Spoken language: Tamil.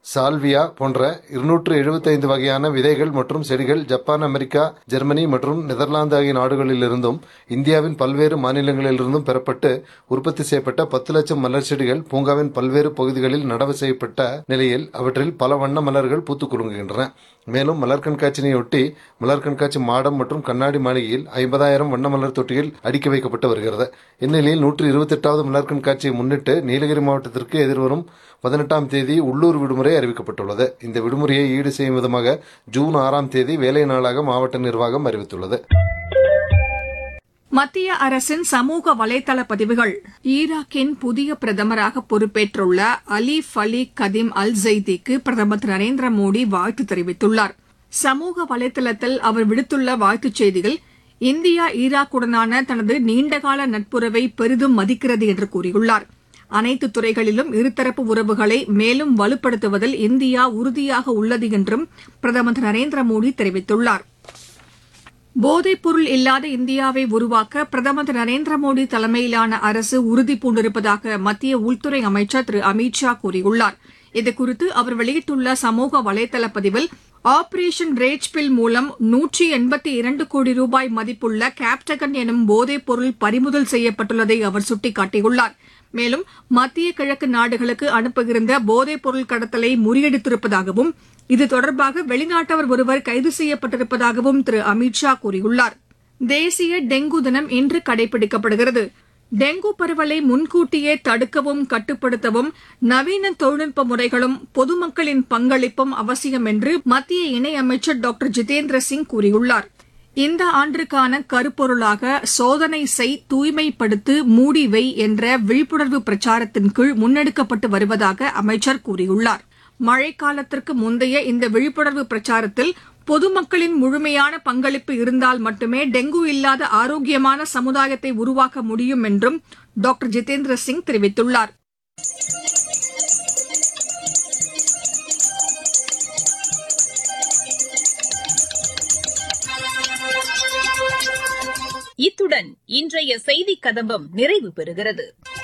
சால்வியா போன்ற இருநூற்று எழுபத்தைந்து வகையான விதைகள் மற்றும் செடிகள் ஜப்பான் அமெரிக்கா ஜெர்மனி மற்றும் நெதர்லாந்து ஆகிய நாடுகளிலிருந்தும் இந்தியாவின் பல்வேறு மாநிலங்களிலிருந்தும் பெறப்பட்டு உற்பத்தி செய்யப்பட்ட பத்து லட்சம் மலர் செடிகள் பூங்காவின் பல்வேறு பகுதிகளில் நடவு செய்யப்பட்ட நிலையில் அவற்றில் பல வண்ண மலர்கள் பூத்துக் குலுங்குகின்றன மேலும் மலர் கண்காட்சியினையொட்டி மலர் கண்காட்சி மாடம் மற்றும் கண்ணாடி மாளிகையில் ஐம்பதாயிரம் வண்ண மலர் தொட்டிகள் அடுக்கி வைக்கப்பட்டு வருகிறது இந்நிலையில் நூற்றி இருபத்தெட்டாவது மலர் கண்காட்சியை முன்னிட்டு நீலகிரி மாவட்டத்திற்கு எதிர்வரும் பதினெட்டாம் தேதி உள்ளூர் விடுமுறை அறிவிக்கப்பட்டுள்ளது இந்த விடுமுறையை ஈடு செய்யும் விதமாக ஜூன் ஆறாம் தேதி வேலை நாளாக மாவட்ட நிர்வாகம் அறிவித்துள்ளது மத்திய அரசின் சமூக வலைதள பதிவுகள் ஈராக்கின் புதிய பிரதமராக பொறுப்பேற்றுள்ள அலீஃப் அலி கதீம் அல் ஜெய்திக்கு பிரதமர் திரு நரேந்திர மோடி வாழ்த்து தெரிவித்துள்ளார் சமூக வலைதளத்தில் அவர் விடுத்துள்ள வாழ்த்துச் செய்தியில் இந்தியா ஈராக்குடனான தனது நீண்டகால நட்புறவை பெரிதும் மதிக்கிறது என்று கூறியுள்ளார் அனைத்து துறைகளிலும் இருதரப்பு உறவுகளை மேலும் வலுப்படுத்துவதில் இந்தியா உறுதியாக உள்ளது என்றும் பிரதமர் திரு நரேந்திர மோடி தெரிவித்துள்ளார் போதைப்பொருள் இல்லாத இந்தியாவை உருவாக்க பிரதமர் திரு நரேந்திர மோடி தலைமையிலான அரசு உறுதிபூண்டிருப்பதாக மத்திய உள்துறை அமைச்சர் திரு அமித் ஷா கூறியுள்ளார் இதுகுறித்து அவர் வெளியிட்டுள்ள சமூக வலைதள பதிவில் ஆபரேஷன் ரேஜ் பில் மூலம் நூற்றி எண்பத்தி இரண்டு கோடி ரூபாய் மதிப்புள்ள கேப்டகன் எனும் போதைப் பொருள் பறிமுதல் செய்யப்பட்டுள்ளதை அவர் சுட்டிக்காட்டியுள்ளார் மேலும் மத்திய கிழக்கு நாடுகளுக்கு அனுப்ப போதைப் பொருள் கடத்தலை முறியடித்திருப்பதாகவும் இது தொடர்பாக வெளிநாட்டவர் ஒருவர் கைது செய்யப்பட்டிருப்பதாகவும் திரு அமித் ஷா கூறியுள்ளார் தேசிய டெங்கு தினம் இன்று கடைபிடிக்கப்படுகிறது டெங்கு பரவலை முன்கூட்டியே தடுக்கவும் கட்டுப்படுத்தவும் நவீன தொழில்நுட்ப முறைகளும் பொதுமக்களின் பங்களிப்பும் அவசியம் என்று மத்திய இணையமைச்சர் டாக்டர் ஜிதேந்திர சிங் கூறியுள்ளார் இந்த ஆண்டிற்கான கருப்பொருளாக சோதனை செய் தூய்மைப்படுத்து மூடி வை என்ற விழிப்புணர்வு பிரச்சாரத்தின் கீழ் முன்னெடுக்கப்பட்டு வருவதாக அமைச்சர் கூறியுள்ளார் மழைக்காலத்திற்கு முந்தைய இந்த விழிப்புணர்வு பிரச்சாரத்தில் பொதுமக்களின் முழுமையான பங்களிப்பு இருந்தால் மட்டுமே டெங்கு இல்லாத ஆரோக்கியமான சமுதாயத்தை உருவாக்க முடியும் என்றும் டாக்டர் ஜிதேந்திர சிங் தெரிவித்துள்ளார் இத்துடன் இன்றைய செய்திக் கதம்பம் நிறைவு பெறுகிறது